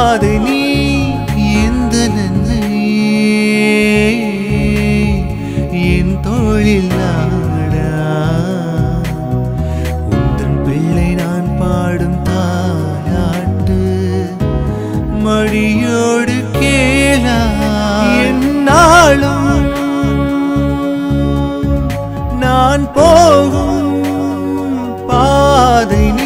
பாதை நீ எந்த நன்மை என் தோளில் நாடா உந்தன் பிள்ளை நான் பாடும் தாலாட்டு மடியோடு கேளா என்னாலும் நான் போகும் பாதை நீ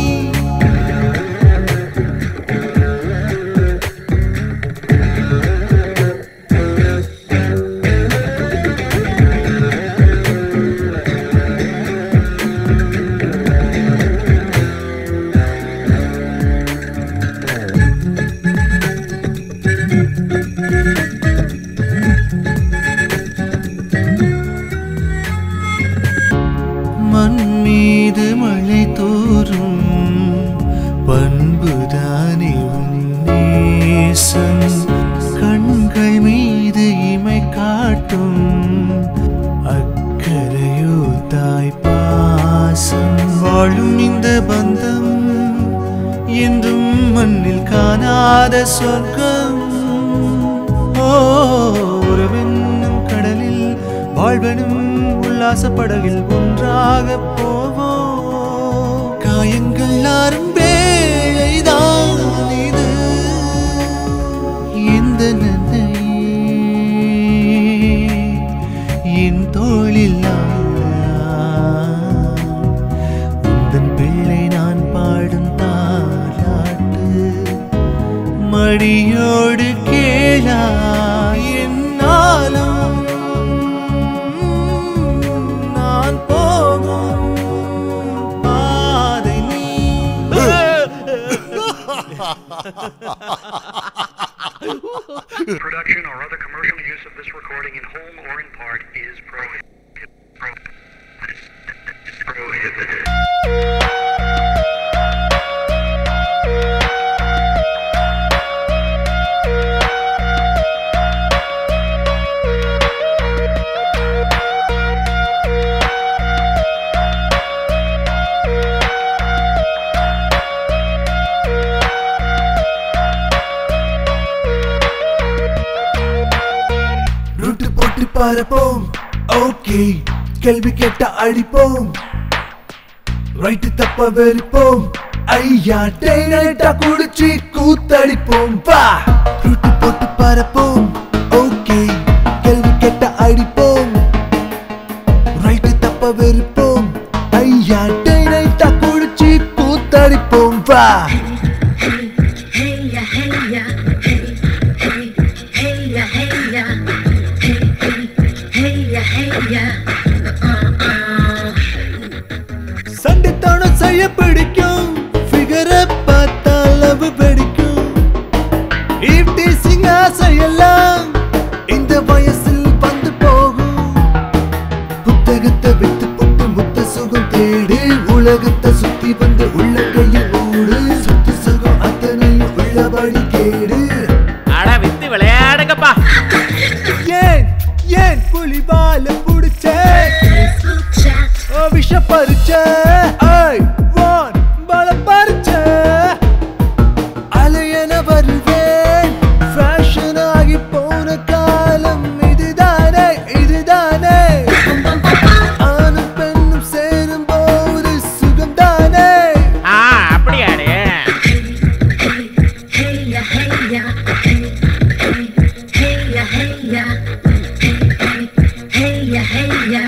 மண் மீது மழை தோறும் பண்புதானே உன் நேசம் கண்கள் மீது இமை காட்டும் அக்கறையோ தாய் பாசம் வாழும் இந்த பந்தம் என்றும் மண்ணில் காணாத சொர்க்கம் ஓ உறவென்னும் கடலில் வாழ்வெனும் உல்லாச படகில் ஒன்றாக போவோம் காயங்கள் ஆறும் வேளைதான் இது எந்த நன்மை என் தோளில் உந்தன் பிள்ளை நான் பாடும் தாலாட்டு மடியோடு கேளா என்னாலும் நான் போகும் பாதை நீ Production or other commercial use of this recording in whole or in part is prohibited. Prohibited. Route போட்டு பரப்போம் ஓகே கேள்வி கேட்ட அடிப்போம் ரைட்டு தப்ப வெறுப்போம் ஐயா டேனட்டா குடிச்சு கூத்தடிப்போம் வா ரூட்டு போட்டு பரப்போம் ஓகே கேள்வி கேட்ட அடிப்போம் ரைட்டு தப்ப வெறுப்போம் ஐயா டேனட்டா குடிச்சு கூத்தடிப்போம் வா Hey ya, hey ya, hey, hey, hey ya, hey ya, hey, hey, hey ya, hey ya. சண்டைத்தானம் செய்ய பிடிக்கும் ஃபிகரை பார்த்தா லவ் பிடிக்கும் ஈவ்டீசிங் ஆசையெல்லாம் இந்த வயசில் வந்து போகும் புத்தகத்தை விட்டு புட்டு முத்த சுகம் தேடு உலகத்தை சுத்தி வந்து உள்ள கையில் மூடு சுத்தி சுகம் அத்தனையும் உள்ளபடி கேடு அட வித்து விளையாடுங்கப்பா ஏன் ஏன் புலிபால புடிச்ச Escucha, ஓ விஷ பறிச்ச ஐ வான் பல பறிச்ச அலையன வருவேன் ஃபேஷன் ஆகி போன காலம் இதுதானே இதுதானே ஆணும் பெண்ணும் சேரும் போது சுகம் தானே ஆ அப்படியாடே hey ya, hey ya, hey, hey, hey ya, hey ya, hey, hey ya, hey ya.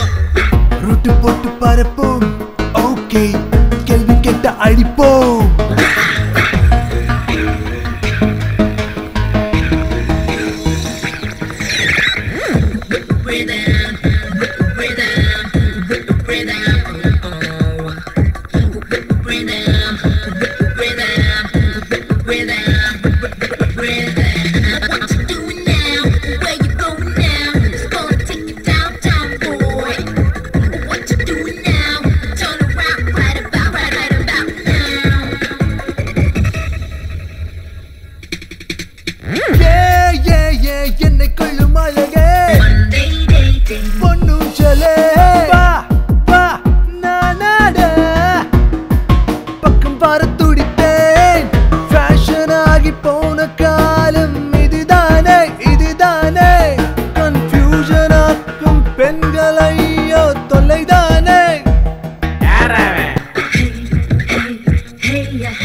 Route போட்டு பரப்போம் ஓகே கேள்வி கேட்ட அடிப்போம்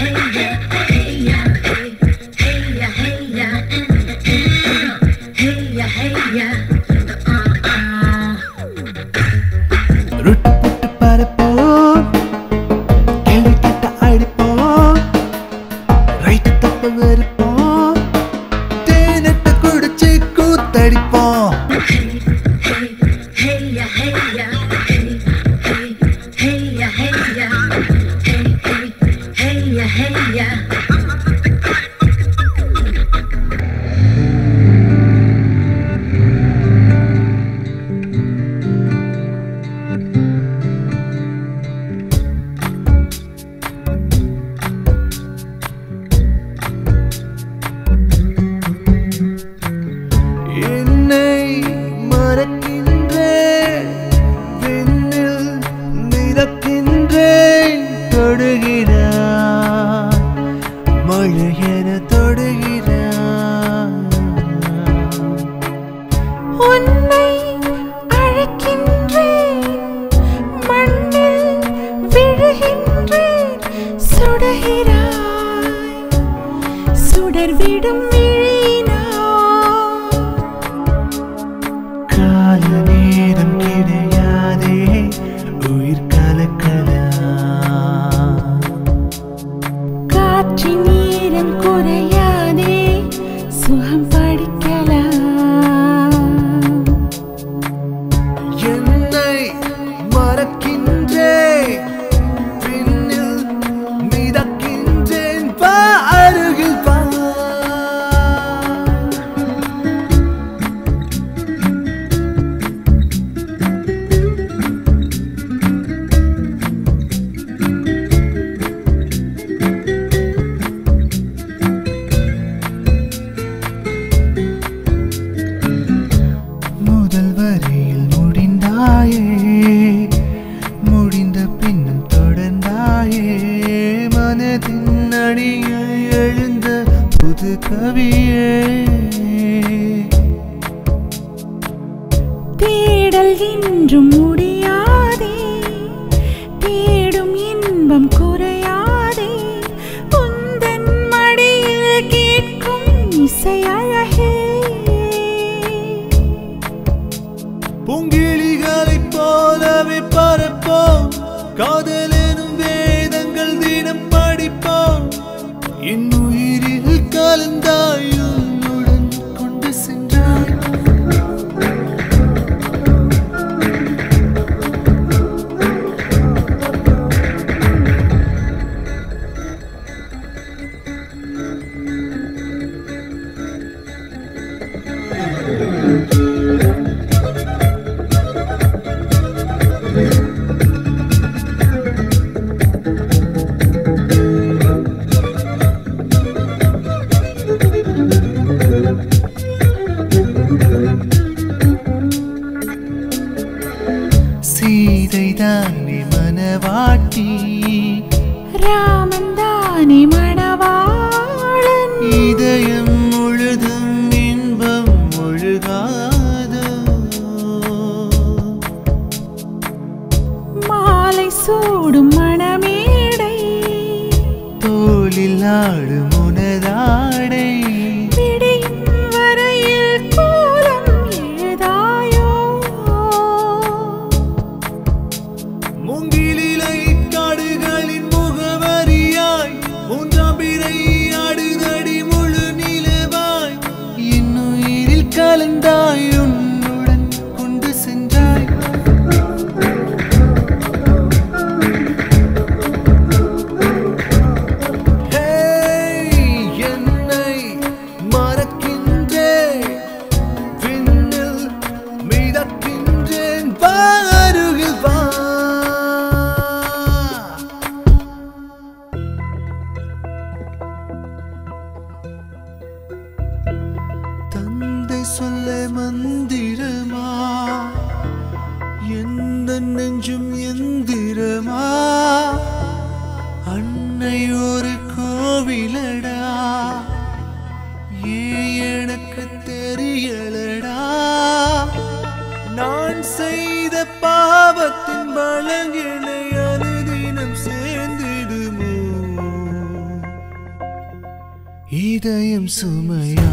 ரொட்டு புட்டு பரப்போம் கேள்வி கேட்ட அடிப்போம் ரைட்டு தப்ப வெறுப்போம் தேனட்ட குடிச்சு கூத்தடிப்போம் என்னை மறக்கின்றேன் விண்ணில் மிதக்கின்றேன் தொடுகிறான் மழையென தொடுகிறான் உன்னை அழைக்கின்றேன் மண்ணில் விழுகின்றேன் சுடுகிறாய் சுடர் விடும் விழினா கால நேரம் கிடையாதே உயிர் கலக்கலாம் காற்றின் நீரம் குறையாதே சுகம் படிக்கலாம் என்னை மறக்கின்றேன் பின்னில் மிதக்கின்றேன் வா அருகில் வா முதல் வரியில் முடிந்தாயே முடிந்த பின்னும் தொடர்ந்தாயே மனதின் அடியை எழுந்த புது கவியே தேடல் என்றும் முடியாதே தேடும் இன்பம் குறையாதே உந்தன் மடியில் கேட்கும் இசை அழகே பூங்கிளிகளைப் போலவே பரப்போம் காதலெனும் வேதங்கள் தினம் படிப்போம் என் உயிரில் கலந்தாய் உன்னுடன் கொண்டு சென்றாய் சீதை தானே மனவாட்டி ராமன் தானே மணவாளன் இதயம் முழுதும் இன்பம் முழுகாதோ மாலை சூடும் மணமேடை தோலில் ஆடும் உனதாடை விடியும் வரையில் கோலம் எழுதாயோ மூங்கிலிலை காடுகளின் முகவரியாய் மூன்றாம் பிறை ஆடுதடி முழு நிலவாய் இன்னுயிரில் கலந்தாய் உன்னுடன் கொண்டு சென்றாய் ஹேய், என்னை மறக்கின்றேன் விண்ணில் மிதக்கின்றேன் வா அருகில் வா தந்தை சொல்ல மந்திரமா எந்த நெஞ்சும் எந்திரமா அன்னை ஒரு கோவிலடா ஏன் எனக்கு தெரியலடா நான் செய்த பாவத்தின் பலங்களை அனுதினம் சேர்ந்திடுமோ இதயம் சுமையா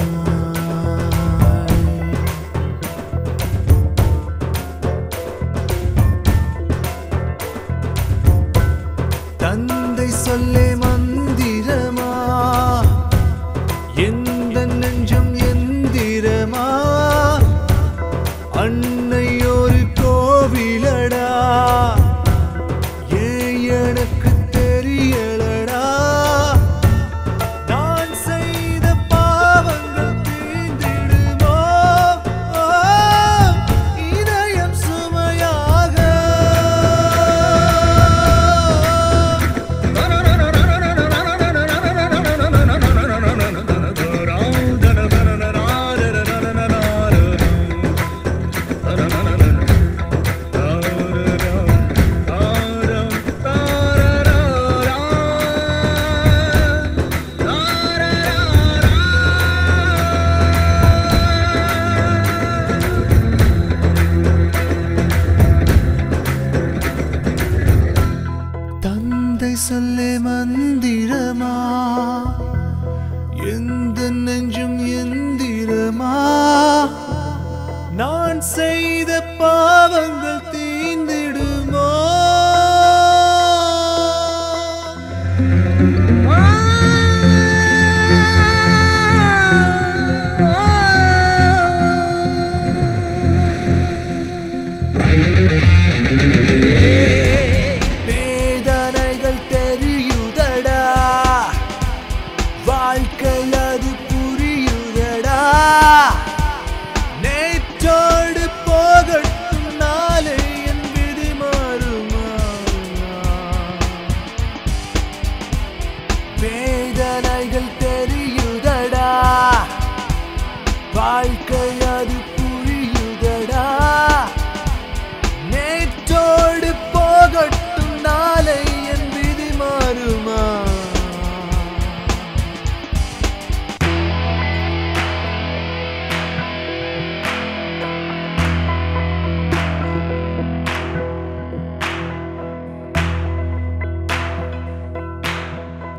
தந்தை சொல்லே மந்திரமா எந்த நெஞ்சம் எந்திரமா அன்னை ஒரு கோவிலடா ஏன் எனக்கு தெரியலடா நான் செய்த பாவங்கள் தீர்ந்திடுமோ ஓ, இதயம் சுமையாக தந்தை சொல்லே மந்திரமா எந்த நெஞ்சும் எந்திரமா நான் செய்த பாவங்கள் தீர்ந்திடுமோ வேதனைகள் தெரியுதடா வாழ்க்கை அது புரியுதடா நேற்றோடு போகட்டும் நாளை என் விதி மாறுமா வேதனைகள் தெரியுதடா வாழ்க்கை